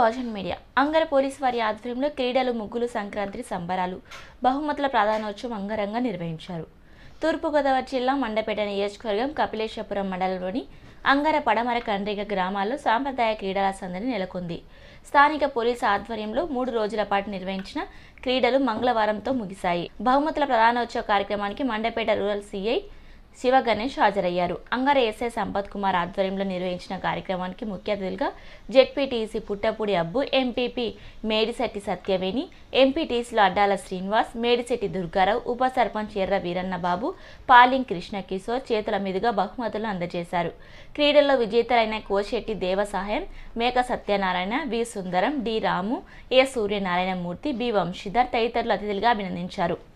Bahujan media Angara police వారి ఆధ్వర్యంలో క్రీడలు ముగ్గులు సంక్రాంతి సంబరాలు బహుమతుల ప్రధానోత్సవం అంగరంగా నిర్వహించారు తూర్పుగోదావరి జిల్లా మండపేట నియోజకవర్గం కపిలేశ్వపురం మండలంలోని అంగర పడమర కండ్రిగ గ్రామాల్లో సాంప్రదాయ క్రీడల సందడి నెలకొంది స్థానిక పోలీసు ఆధ్వర్యంలో మూడు రోజుల పాటు నిర్వహించిన క్రీడలు మంగళవారంతో ముగిశాయి బహుమతుల ప్రధానోత్సవ కార్యక్రమానికి మండపేట రూరల్ సిఐ శివ గణేష్ హాజరయ్యారు అంగర ఎస్ఐ సంపత్ కుమార్ ఆధ్వర్యంలో నిర్వహించిన కార్యక్రమానికి ముఖ్య అతిథులుగా జెడ్పీటీసీ పుట్టపూడి అబ్బు ఎంపీపీ మేడిశెట్టి సత్యవేణి ఎంపీటీసీలో అడ్డాల శ్రీనివాస్ మేడిశెట్టి దుర్గారావు ఉప సర్పంచ్ ఎర్ర వీరన్న బాబు పాలింగ్ కృష్ణ కిషోర్ చేతుల మీదుగా బహుమతులు అందజేశారు క్రీడల్లో విజేతలైన Kosetti Devasahayam Meka Satyanarayana V Sundaram D Ramu A Suryanarayana Murthy B Vamshidhar తదితరులు అతిథులుగా అభినందించారు